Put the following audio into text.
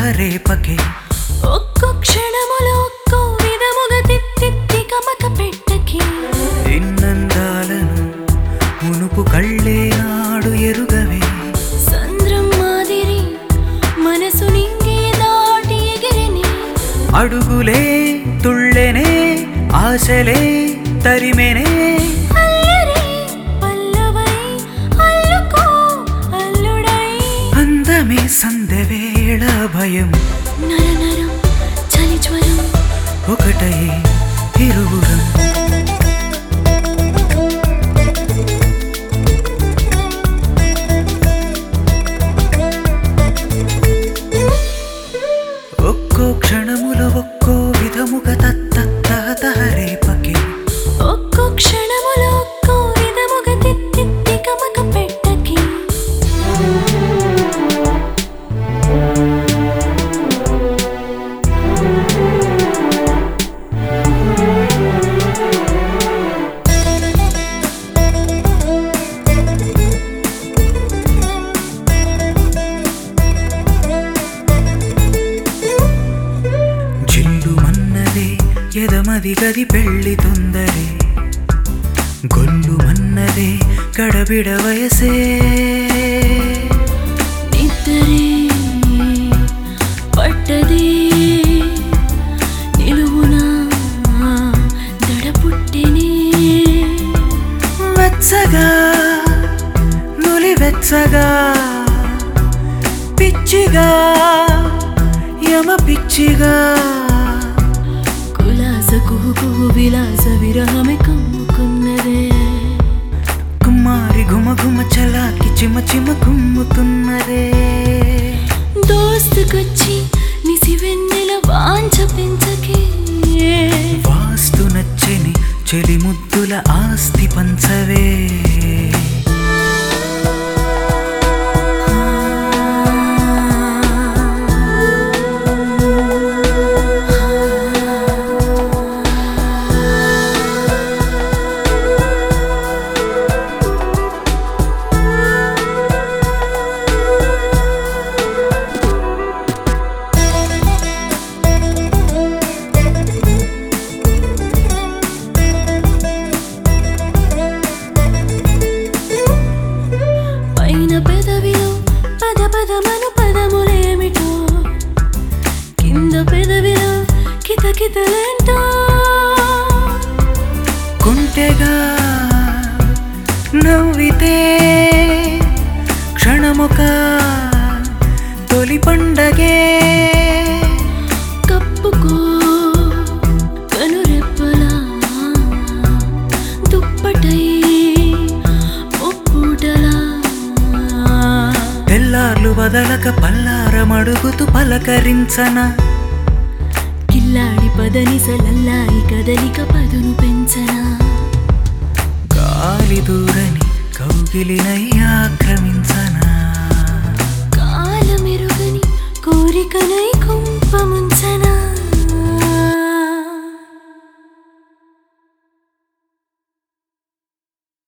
రేపకే ఒక్కో క్షణములో ఒక్కో విధముగా తిత్తిత్తి కమక పెట్టకి ఎన్నందాలను మునుపు కళ్ళే నాడు ఎరుగవే సంద్రం మాదిరి మనసు నింగి దాటి ఎగిరిని అడుగులే తుళ్ళెనే ఆశలే తరిమెనే అల్లరి పల్లవై అల్లుకో అల్లుడై అందమే సందవేళ భయం నరనరం చలి జ్వరం ఒకటై ఇరువురం ఒక్కో క్షణములో ఒక్కో విధముగా తత్తత్త రేపకే ఒక్కో క్షణములో ఒక్కో విధముగా తిత్తిత్తి కమక పెట్టకి జిల్లు మన్నదే ఎదమది గది పెళ్లి తొందరే గొల్లు మన్నదే గడబిడ వయసే నిద్దరే పట్టదే నిలువునా దడ పుట్టినే వెచ్చగా నులి వెచ్చగా పిచ్చిగా యమ పిచ్చిగా కులాస కుహు విలాస విరహమే కమ్ముకున్నదే కుమారి గుమ గుమ చలాకి చిమ చిమ కుమ్ముతున్నదే దోస్తుకొచ్చి నిసి వెన్నెల వాంఛ పెంచకే వాస్తు నచ్చని చెలి ముద్దుల ఆస్తి పంచవే పైన పెదవిలో పద పదమను పదములేమిటో కింద పెదవిలో కిత కితలేంటో కుంటెగా నవ్వితే క్షణముక తొలి పండగే కప్పుకో కనురెప్పలా దుప్పటై ఒప్పుటలా తెల్లార్లు వదలక పల్లారమడుగుతూ పలకరించన కిల్లాడి పదని సలల్లాయి కదలిక పదును పెంచనా గాలి దూరని కౌగిలినై ఆక్రమించనా కాలమెరుగని కోరికనై కుంపముంచ